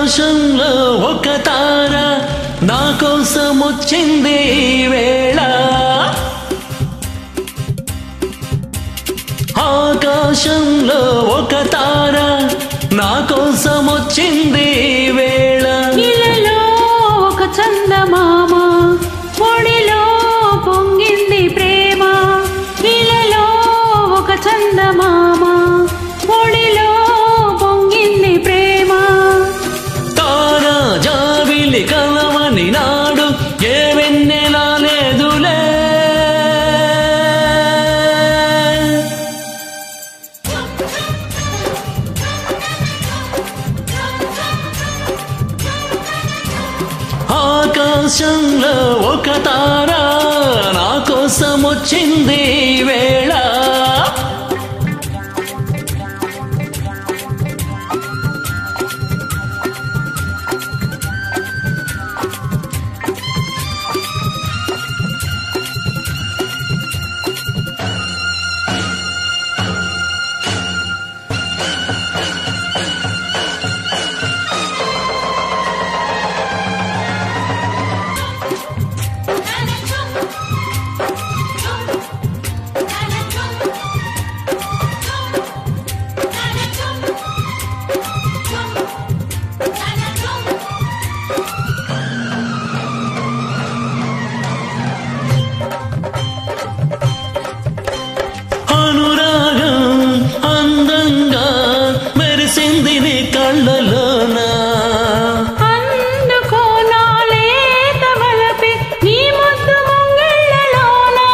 ఆకాశంలో ఒక తార నా కోసం వచ్చింది ఈ వేళ ఆకాశంలో ఒక తార నా కోసం వచ్చింది ఈ వేళ ఇలలో ఒక చందమామ ఒడిలో పొంగింది ప్రేమ ఇలలో ఒక చందమామ ఒడిలో పొంగింది ప్రేమ తార జాబిలి కలవని నాడు ఏ వెన్నెలా లేదులే ఆకాశంలో ఒక తార నా కోసం వచ్చింది ఈ వేళ అనురాగం అందంగా మెరిసింది నీ కళ్ళలోనా అందుకో నా లేత వలపే నీ ముద్దు ముంగిళ్ళలోనా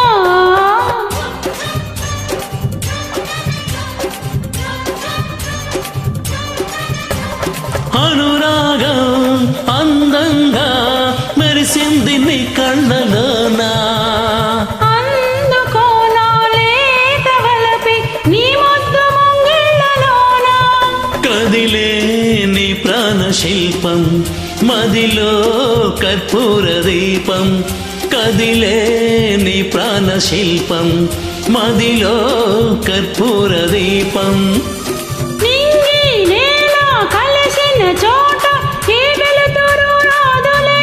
అనురాగం అందంగా మెరిసింది నీ కళ్ళలోనా అందుకో నా లేత వలపే నీ ముద్దు ముంగిళ్ళలోనా కదిలే నీ ప్రాణ శిల్పం మదిలో కర్పూర దీపం కదిలే నీ ప్రాణ శిల్పం మదిలో కర్పూర దీపం నింగి నేల కలిసిన చోట ఏ వెలుతురు రాదులే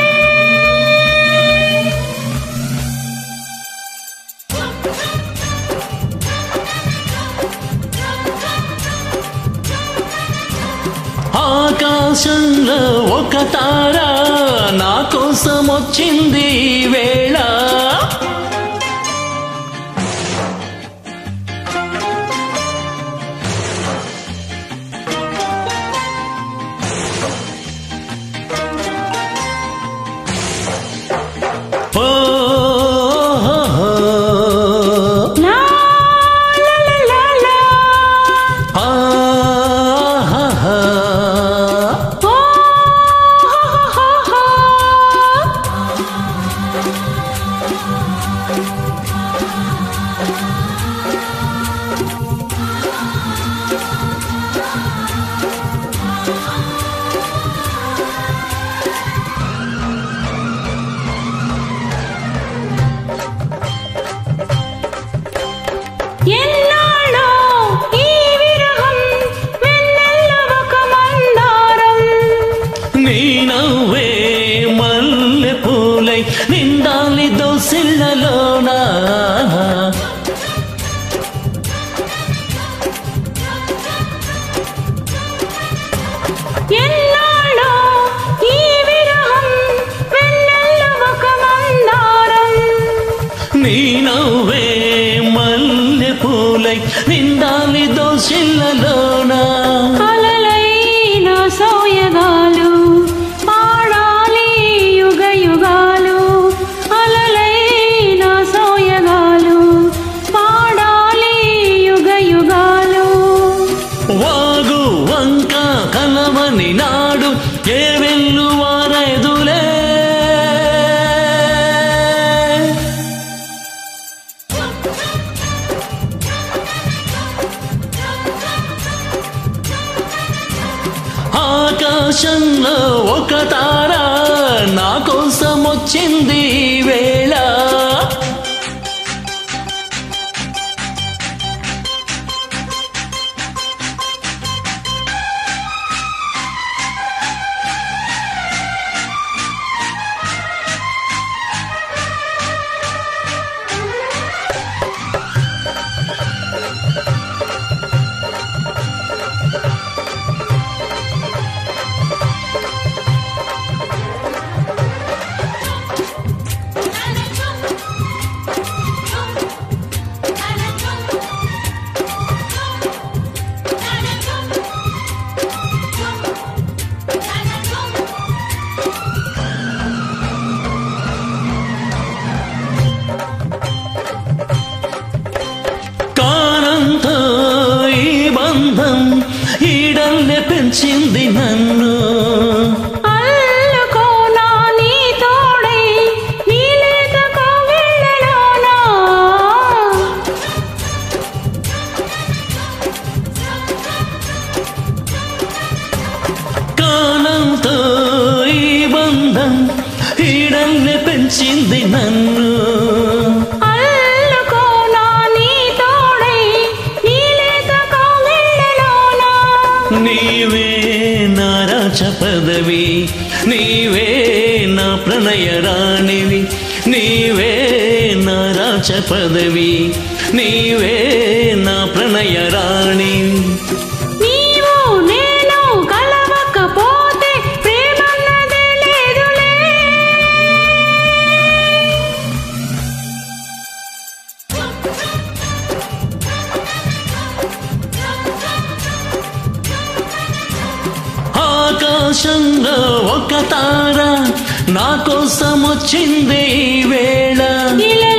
ఆకాశంలో ఒక తార నా కోసం వచ్చింది ఈ వేళ ఓ హో హో. లా లా లా లా లా. ఆ హా హా. ఓ హో హో హో. ఎన్నాళ్ళో ఈ విరహం వెన్నెల్లో ఒక మందారం నీ నవ్వే మల్లె పూలై నిండాలి దోసిళ్ళలోనా ఎన్నాళ్ళో ఈ విరహం వెన్నెల్లో ఒక మందారం నీ నవ్వే మల్లె పూలై నిండాలి దోసిళ్ళలోనా అలలైన సోయగాలు పాడాలి యుగ యుగాలు అలలైన సోయగాలు పాడాలి యుగ యుగాలు వాగు వంక కలవని నాడు ఏ వెల్లు వారెదులే ఆకాశంలో ఒక తార నా కోసం వచ్చింది ఈ వేళ పెంచింది నన్ను అల్లుకోనా నీ తోడై నీలేత కోవెళ్ళలోనా కాలంతో ఈ బంధం ఈడల్లే పెంచింది నన్ను అల్లుకోనా నీ తోడై నీలేత కోవెళ్ళలోనా నీవే నా రాజ పదవి నీవే నా ప్రణయ రాణివి నీవే నా రాజ పదవి నీవే నా ప్రణయ రాణివి నీవు నేను కలవకపోతే ప్రేమన్నదే లేదులే ఆకాశంలో ఒక తార నా కోసం వచ్చింది ఈ వేళ ఇలా